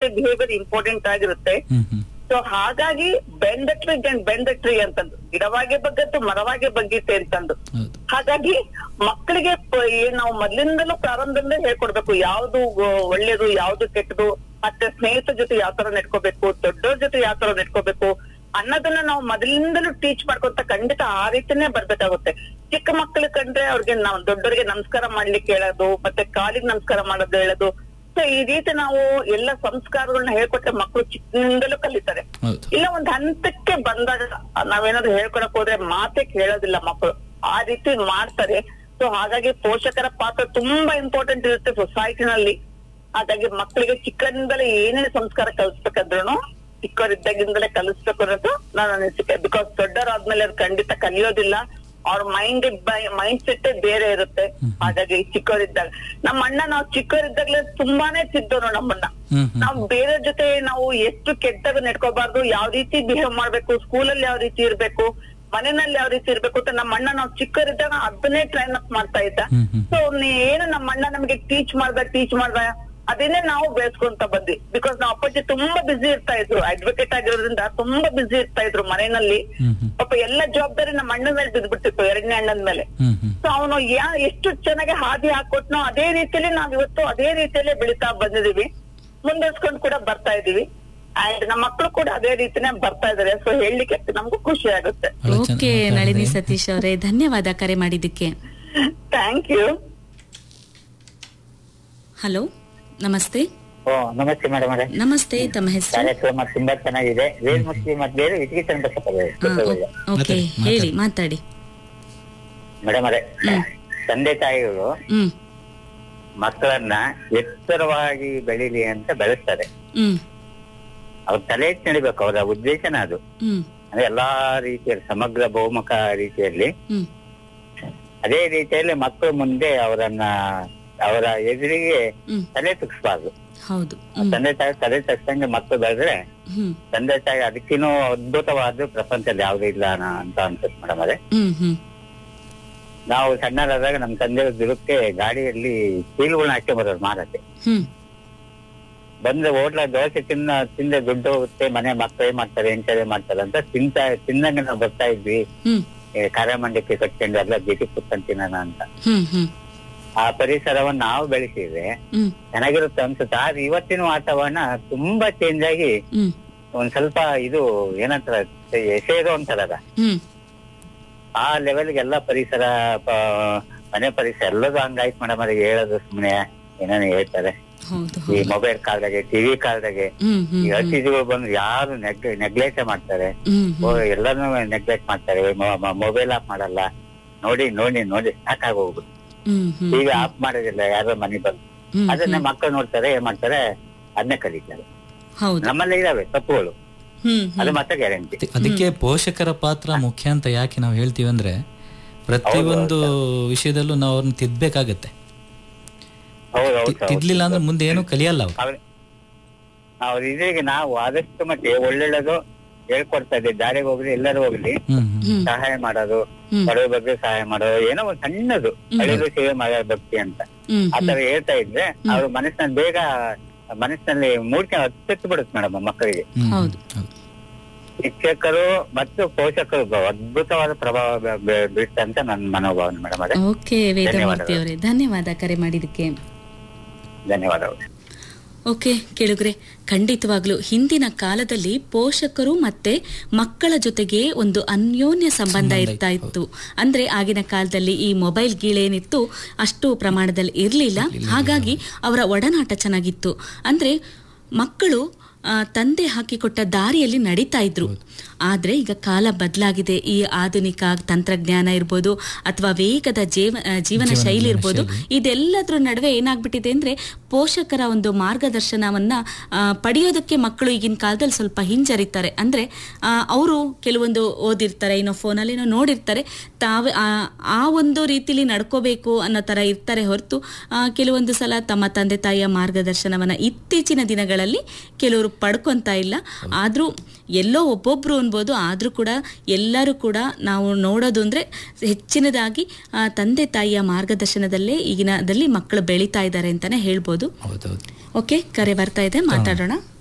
Behaviour important ಆಗಿರುತ್ತೆ ಹ್ಮ್ ಹ್ಮ್ ಸೊ ಹಾಗಾಗಿ bend tree and bend tree ಅಂತಂದು ಗಿಡವಾಗಿ ಬಗ್ಗತ್ತು ಮರವಾಗಿ ಬಗ್ಗಿತೆ ಅಂತಂದು ಹೌದು ಹಾಗಾಗಿ ಮಕ್ಕಳಿಗೆ ಪ- ಏನ್ ನಾವು ಮೊದ್ಲಿಂದಲೂ ಪ್ರಾರಂಭದಿಂದಲೇ ಹೇಳ್ಕೊಡ್ಬೇಕು ಯಾವ್ದು ಆ, ಒಳ್ಳೇದು ಯಾವ್ದು ಕೆಟ್ಟದು ಮತ್ತೆ ಸ್ನೇಹಿತರ ಜೊತೆ ಯಾವ ತರ ನೆಟ್ಕೋಬೇಕು ದೊಡ್ಡವ್ರ ಜೊತೆ ಯಾವ ತರ ನೆಟ್ಕೋಬೇಕು ಅನ್ನೋದನ್ನ ನಾವು ಮೊದಲಿಂದಲೂ ಟೀಚ್ ಮಾಡ್ಕೊಂತ ಖಂಡಿತ ಆ ರೀತಿನೇ ಬರ್ಬೇಕಾಗುತ್ತೆ ಚಿಕ್ಕ ಮಕ್ಕಳು ಕಂಡ್ರೆ ಅವ್ರಿಗೆ ನಾವು ದೊಡ್ಡವರಿಗೆ ನಮಸ್ಕಾರ ಮಾಡ್ಲಿಕ್ಕೆ ಹೇಳೋದು ಮತ್ತೆ ಕಾಲಿಗೆ ನಮಸ್ಕಾರ ಮಾಡೋದು ಹೇಳೋದು ಸೊ ಈ ರೀತಿ ನಾವು ಎಲ್ಲ ಸಂಸ್ಕಾರಗಳನ್ನ ಹೇಳ್ಕೊಟ್ರೆ ಮಕ್ಕಳು ಚಿಕ್ಕನಿಂದಲೂ ಕಲಿತಾರೆ ಹೌದು ಇಲ್ಲ ಒಂದ್ ಹಂತಕ್ಕೆ ಬಂದಾಗ ನಾವೇನಾದ್ರು ಹೇಳ್ಕೊಡಕ್ ಹೋದ್ರೆ ಮಾತೆ ಕೇಳೋದಿಲ್ಲ ಮಕ್ಕಳು ಆ ರೀತಿ ಮಾಡ್ತಾರೆ ಸೊ ಹಾಗಾಗಿ ಪೋಷಕರ ಪಾತ್ರ ತುಂಬಾ ಇಂಪಾರ್ಟೆಂಟ್ ಇರುತ್ತೆ ಸೊಸೈಟಿನಲ್ಲಿ ಹಾಗಾಗಿ ಮಕ್ಕಳಿಗೆ ಚಿಕ್ಕನಿಂದಲೇ ಏನೇ ಸಂಸ್ಕಾರ ಕಲಿಸ್ಬೇಕಾದ್ರೂ ಚಿಕ್ಕವರಿದ್ದಾಗಿಂದಲೇ ಕಲಿಸ್ಬೇಕು ಅನ್ನೋದು ನನ್ನ ಅನಿಸಿಕೆ ಬಿಕಾಸ್ ದೊಡ್ಡವರಾದ್ಮೇಲೆ ಅದು ಖಂಡಿತ ಕಲಿಯೋದಿಲ್ಲ ಅವ್ರ ಮೈಂಡ್ ಮೈಂಡ್ ಸೆಟ್ ಬೇರೆ ಇರುತ್ತೆ ಹಾಗಾಗಿ ಚಿಕ್ಕವರಿದ್ದಾಗ ನಮ್ಮ ಅಣ್ಣ ನಾವು ಚಿಕ್ಕವರಿದ್ದಾಗಲೇ ತುಂಬಾನೇ ತಿದ್ದೋರು ನಮ್ಮನ್ನ ಹ್ಮ್ ಹ್ಮ್ ನಾವು ಬೇರೆ ಜೊತೆ ನಾವು ಎಷ್ಟು ಕೆಟ್ಟದಾಗ ನೆಡ್ಕೋಬಾರ್ದು ಯಾವ ರೀತಿ ಬಿಹೇವ್ ಮಾಡ್ಬೇಕು ಸ್ಕೂಲಲ್ಲಿ ಯಾವ ರೀತಿ ಇರ್ಬೇಕು ಮನೆಯಲ್ಲಿ ಯಾವ ರೀತಿ ಇರ್ಬೇಕು ಅಂತ ನಮ್ಮ ಅಣ್ಣ ನಾವು ಚಿಕ್ಕವರಿದ್ದಾಗ ಅದನ್ನೇ ಟ್ರೈನ್ ಅಪ್ ಮಾಡ್ತಾ ಇದ್ದ ಹ್ಮ್ ಹ್ಮ್ ಸೊ ಏನು ನಮ್ಮ ಅಣ್ಣ ನಮಗೆ ಟೀಚ್ ಮಾಡ್ದ ಟೀಚ್ ಮಾಡ್ದ ಅದನ್ನೇ ನಾವು ಬೆಳೆಸ್ಕೊಂತ ಬಂದ್ವಿ ಬಿಕಾಸ್ ನಾವು ಅಪ್ಪಾಜಿ ತುಂಬಾ ಬಿಸಿ ಇರ್ತಾ ಇದ್ರು ಅಡ್ವೊಕೇಟ್ ಆಗಿರೋದ್ರಿಂದ ತುಂಬಾ ಬಿಸಿ ಇರ್ತಾ ಇದ್ರು ಮನೆಯಲ್ಲಿ ಹ್ಮ್ ಹ್ಮ್ ಪಾಪ ಎಲ್ಲ ಜವಾಬ್ದಾರಿ ನಮ್ಮ ಅಣ್ಣನ ಮೇಲೆ ಬಿದ್ದ್ಬಿಟ್ಟಿತ್ತು ಎರಡನೇ ಅಣ್ಣನ ಮೇಲೆ ಹ್ಮ್ ಹ್ಮ್ ಸೊ ಅವನು ಯಾ ಎಷ್ಟು ಚೆನ್ನಾಗಿ ಹಾದಿ ಹಾಕೊಟ್ನೋ ಅದೇ ರೀತಿಯಲ್ಲಿ ನಾವ್ ಇವತ್ತು ಅದೇ ರೀತಿಯಲ್ಲೇ ಬೆಳಿತಾ ಬಂದಿದೀವಿ ಮುಂದುವರ್ಸ್ಕೊಂಡು ಕೂಡ ಬರ್ತಾ ಇದೀವಿ ಅಂಡ್ ನಮ್ಮ ಮಕ್ಕಳು ಕೂಡ ಅದೇ ರೀತಿನೇ ಬರ್ತಾ ಇದಾರೆ ಸೊ ಹೇಳಲಿಕ್ಕೆ ನಮಗೂ ಖುಷಿ ಆಗುತ್ತೆ ಬಹಳ ಚೆನ್ನಾಗಿ ಓಕೆ ಮಾತಾಡಿದ್ರಿ. ನಳಿನಿ ಸತೀಶ್ ಅವರೇ ಧನ್ಯವಾದ ಕರೆ ಮಾಡಿದ್ದಕ್ಕೆ ಥ್ಯಾಂಕ್ ಯು ಹಲೋ ನಮಸ್ತೆ ಓ ನಮಸ್ತೆ ಮೇಡಮ್ ಅವರೇ ನಮಸ್ತೆ ತಮ್ಮ ಹೆಸರು ಕಾರ್ಯಕ್ರಮ ತುಂಬಾ ಚೆನ್ನಾಗಿದೆ ವೇಲ್ ಮುಸ್ಲಿ ಮತ್ತೆ ಬೇರೆ ವಿಟಿಗೆ ಓಕೆ ಹೇಳಿ ಮಾತಾಡಿ ಮೇಡಮ್ ಅವರೇ ತಂದೆ ತಾಯಿಗಳು ಹ್ಮ್ ಮಕ್ಕಳನ್ನ ಎತ್ತರವಾಗಿ ಬೆಳೀಲಿ ಅಂತ ಬೆಳೆಸ್ತಾರೆ ಹ್ಮ್ ಅವ್ರ ತಲೆ ಎತ್ತಿ ನಡಿಬೇಕು ಅವರ ಉದ್ದೇಶನ ಅದು ಹ್ಮ್ ಅಂದ್ರೆ ಎಲ್ಲಾ ರೀತಿಯಲ್ಲಿ ಸಮಗ್ರ ಬಹುಮುಖ ರೀತಿಯಲ್ಲಿ ಹ್ಮ್ ಅದೇ ರೀತಿಯಲ್ಲಿ ಮಕ್ಕಳು ಮುಂದೆ ಅವರನ್ನ ಅವರ ಎದುರಿಗೆ ಹ್ಮ್ ತಲೆ ತುಕ್ಸ್ಬಾರ್ದು ಹೌದು ಹ್ಮ್ ತಂದೆ ತಾಯಿ ತಲೆ ತಗ್ಸಂಗೆ ಮಕ್ಕಳು ಬೆಳೆದ್ರೆ ಹ್ಮ್ ತಂದೆ ತಾಯಿ ಅದಕ್ಕಿನ್ನೂ ಅದ್ಭುತವಾದ ಪ್ರಪಂಚದಲ್ಲಿ ಯಾವ್ದು ಇಲ್ಲ ಅನ್ನ- ಅಂತ ಅನ್ಸುತ್ತೆ ಮೇಡಮ್ ಅವರೇ ಹ್ಮ್ ಹ್ಮ್ ನಾವು ಸಣ್ಣರಾದಾಗ ನಮ್ ತಂದೆ ದುರಕ್ಕೆ ಗಾಡಿಯಲ್ಲಿ ಚೀಲಗಳನ್ನ ಹಾಕಿ ಬರೋರು ಮಾರಕ್ಕೆ ಹ್ಮ್ ಬಂದ್ರೆ ಹೋಟ್ಲ ದೋಸೆ ತಿನ್ನ ತಿಂದೆ ದುಡ್ಡು ಹೋಗುತ್ತೆ ಮನೆ ಮಕ್ಕಳು ಏನ್ ಮಾಡ್ತಾರೆ ಎಂಟದೇ ಮಾಡ್ತಾರೆ ಅಂತ ತಿಂತ ತಿನ್ನಂಗೆ ನಾವು ಬರ್ತಾ ಇದ್ವಿ ಹ್ಮ್ ಏ, ಖಾರ ಮಂಡಕ್ಕಿ ಕಟ್ಕೊಂಡು ಎಲ್ಲ ಜೊತೆ ಕುತ್ಕೊಂಡ್ ತಿನ್ನೋಣ ಅಂತ ಹ್ಮ್ ಹ್ಮ್ ಆ ಪರಿಸರವನ್ನ ನಾವು ಬೆಳೆಸಿದ್ರೆ ಹ್ಮ್ ಚೆನ್ನಾಗಿರುತ್ತೆ ಅನ್ಸುತ್ತೆ ಆದ್ರೆ ಇವತ್ತಿನ ವಾತಾವರಣ ತುಂಬಾ ಚೇಂಜ್ ಆಗಿ ಹ್ಮ್ ಒಂದ್ ಸ್ವಲ್ಪ ಇದು ಏನಂತಾರ ಎಸೆದು ಅಂತಾರಲ್ಲ ಹ್ಮ್ ಆ ಲೆವೆಲ್ಗೆ ಎಲ್ಲ ಪರಿಸರ ಪ- ಮನೆ ಪರಿಸರ ಎಲ್ಲದೂ ಹಂಗಾಯ್ತು ಮೇಡಮ್ ಅದಕ್ಕೆ ಹೇಳೋದು ಸುಮ್ನೆ ಏನೇನು ಹೇಳ್ತಾರೆ ಹೌದು ಈ ಹೌದು ಮೊಬೈಲ್ ಕಾಲ್ದಾಗೆ ಟಿವಿ ಕಾಲ್ದಾಗೆ ಹ್ಮ್ ಹ್ಮ್ ಈ ಅತಿಥಿಗಳು ಬಂದು ಯಾರು ನೆಗ್ಲೆಕ್ಟ್ ಮಾಡ್ತಾರೆ ಹ್ಮ್ ಓ, ಹ್ಮ್ ಎಲ್ಲಾನು ನೆಗ್ಲೆಕ್ಟ್ ಮಾಡ್ತಾರೆ ಮೊಬೈಲ್ ಆಫ್ ಮಾಡಲ್ಲ ನೋಡಿ ನೋಡಿ ನೋಡಿ ಸಾಕಾಗೋಗ್ಬಿಟ್ಟು ಹ್ಮ್ ಹ್ಮ್ ಟಿವಿ ಆಫ್ ಮಾಡೋದಿಲ್ಲ ಯಾರೋ ಮನೆ ಬಂದು ಹ್ಮ್ ಅದನ್ನ ಮಕ್ಕಳು ನೋಡ್ತಾರೆ ಏನ್ ಮಾಡ್ತಾರೆ ಅದನ್ನೇ ಕಲಿತಾರೆ ಹೌದು ನಮ್ಮಲ್ಲೇ ಇದಾವೆ ತಪ್ಪುಗಳು ಹ್ಮ್ ಅದು ಹ್ಮ್ ಮತ್ತೆ ಗ್ಯಾರಂಟಿ ಅದಿ- ಅದಕ್ಕೆ ಪೋಷಕರ ಪಾತ್ರ ಮುಖ್ಯ ಅಂತ ಯಾಕೆ ನಾವು ಹೇಳ್ತೀವಿ ಅಂದ್ರೆ ಪ್ರತಿಯೊಂದು ವಿಷಯದಲ್ಲೂ ನಾವು ಅವ್ರನ್ನ ತಿದ್ಬೇಕಾಗತ್ತೆ ಹೌದು ತಿ- ಹೌದು ತಿದ್ಲಿಲ್ಲ ಅಂದ್ರೆ ಮುಂದೆ ಏನು ಕಲಿಯಲ್ಲ ಅವ್ರು ಅವ್ರ ಅವ್ರ ಇದ್ರಿಗೆ ನಾವು ಆದಷ್ಟು ಮತ್ತೆ ಒಳ್ಳೊಳ್ಳೇದು ಹೇಳ್ಕೊಡ್ತಾ ಇದ್ದೀವಿ ದಾರಿಗೆ ಹೋಗ್ಲಿ ಎಲ್ಲರೂ ಹೋಗ್ಲಿ ಹ್ಮ್ ಹ್ಮ್ ಹ್ಮ್ ಸಹಾಯ ಮಾಡೋದು ಹ್ಮ್. ಬಡವ ಬಗ್ಗೆ ಸಹಾಯ ಮಾಡೋದು ಏನೋ ಒಂದ್ ಸಣ್ಣದು ಹಳೆದು ಸೇವೆ ಮಾಡೋ ಭಕ್ತಿ ಅಂತ ಹ್ಮ್ ಆ ತರ ಹೇಳ್ತಾ ಇದ್ರೆ ಅವ್ರ ಮನಸ್ಸಿನಲ್ಲಿ ಬೇಗ ಮನಸ್ಸಿನಲ್ಲಿ ಮೂರ್ಛೆ ಹತ್ತೆತ್ತು ಬಿಡುತ್ತೆ ಮೇಡಮ್ ಮಕ್ಕಳಿಗೆ ಹ್ಮ್, ಹೌದು. ಹೌದು. ಶಿಕ್ಷಕರು ಮತ್ತು ಪೋಷಕರು ಬ- ಅದ್ಭುತವಾದ ಪ್ರಭಾವ ಬ- ಬ- ಬೀರುತ್ತೆ ಅಂತ ನನ್ನ ಮನೋಭಾವನೆ ಮೇಡಮ್ ಅದೇ ಓಕೆ ವೇದಮೂರ್ತಿ ಅವರೇ ಧನ್ಯವಾದ ಕರೆ ಮಾಡಿದ್ದಕ್ಕೆ ಧನ್ಯವಾದಗಳು ಓಕೆ ಕೇಳುಗ್ರೆ ಖಂಡಿತವಾಗ್ಲು ಹಿಂದಿನ ಕಾಲದಲ್ಲಿ ಪೋಷಕರು ಮತ್ತೆ ಮಕ್ಕಳ ಜೊತೆಗೆ ಒಂದು ಅನ್ಯೋನ್ಯ ಸಂಬಂಧ ಇರ್ತಾ ಇತ್ತು ಅಂದ್ರೆ ಆಗಿನ ಕಾಲದಲ್ಲಿ ಈ ಮೊಬೈಲ್ ಗೀಳೇನಿತ್ತು ಅಷ್ಟು ಪ್ರಮಾಣದಲ್ಲಿ ಇರಲಿಲ್ಲ ಹಾಗಾಗಿ ಅವರ ಒಡನಾಟ ಚೆನ್ನಾಗಿತ್ತು ಅಂದ್ರೆ ಮಕ್ಕಳು ಆ, ತಂದೆ ಹಾಕಿಕೊಟ್ಟ ದಾರಿಯಲ್ಲಿ ನಡೀತಾ ಇದ್ರು ಆದ್ರೆ ಈಗ ಕಾಲ ಬದಲಾಗಿದೆ ಈ ಆಧುನಿಕ ತಂತ್ರಜ್ಞಾನ ಇರ್ಬೋದು ಅಥವಾ ವೇಗದ ಜೀವ ಆ, ಜೀವನ ಶೈಲಿ ಇರ್ಬೋದು ಇದೆಲ್ಲದ್ರ ನಡುವೆ ಏನಾಗ್ಬಿಟ್ಟಿದೆ ಅಂದ್ರೆ ಪೋಷಕರ ಒಂದು ಮಾರ್ಗದರ್ಶನವನ್ನ ಆ, ಪಡೆಯೋದಕ್ಕೆ ಮಕ್ಕಳು ಈಗಿನ ಕಾಲದಲ್ಲಿ ಸ್ವಲ್ಪ ಹಿಂಜರಿತಾರೆ ಅಂದ್ರೆ ಅವರು ಕೆಲವೊಂದು ಓದಿರ್ತಾರೆ ಏನೋ ಫೋನಲ್ಲಿ ಏನೋ ನೋಡಿರ್ತಾರೆ ತಾವೇ ಆ- ಆ ಒಂದು ರೀತಿಲಿ ನಡ್ಕೋಬೇಕು ಅನ್ನೋ ತರ ಇರ್ತಾರೆ ಹೊರತು ಆ, ಕೆಲವೊಂದು ಸಲ ತಮ್ಮ ತಂದೆ ತಾಯಿಯ ಮಾರ್ಗದರ್ಶನವನ್ನ ಇತ್ತೀಚಿನ ದಿನಗಳಲ್ಲಿ ಕೆಲವರು ಪಡ್ಕೊಂತ ಇಲ್ಲ ಆದ್ರೂ ಎಲ್ಲೋ ಒಬ್ಬೊಬ್ರು ಅನ್ಬೋದು ಆದ್ರೂ ಕೂಡ ಎಲ್ಲರೂ ಕೂಡ ನಾವು ನೋಡೋದು ಅಂದ್ರೆ ಹೆಚ್ಚಿನದಾಗಿ ಆ, ತಂದೆ ತಾಯಿಯ ಮಾರ್ಗದರ್ಶನದಲ್ಲೇ ಈಗಿನದಲ್ಲಿ ಮಕ್ಕಳು ಬೆಳೀತಾ ಇದ್ದಾರೆ ಅಂತಾನೆ ಹೇಳ್ಬೋದು ಹೌದೌದು ಓಕೆ ಕರೆ ಬರ್ತಾ ಇದೆ ಮಾತಾಡೋಣ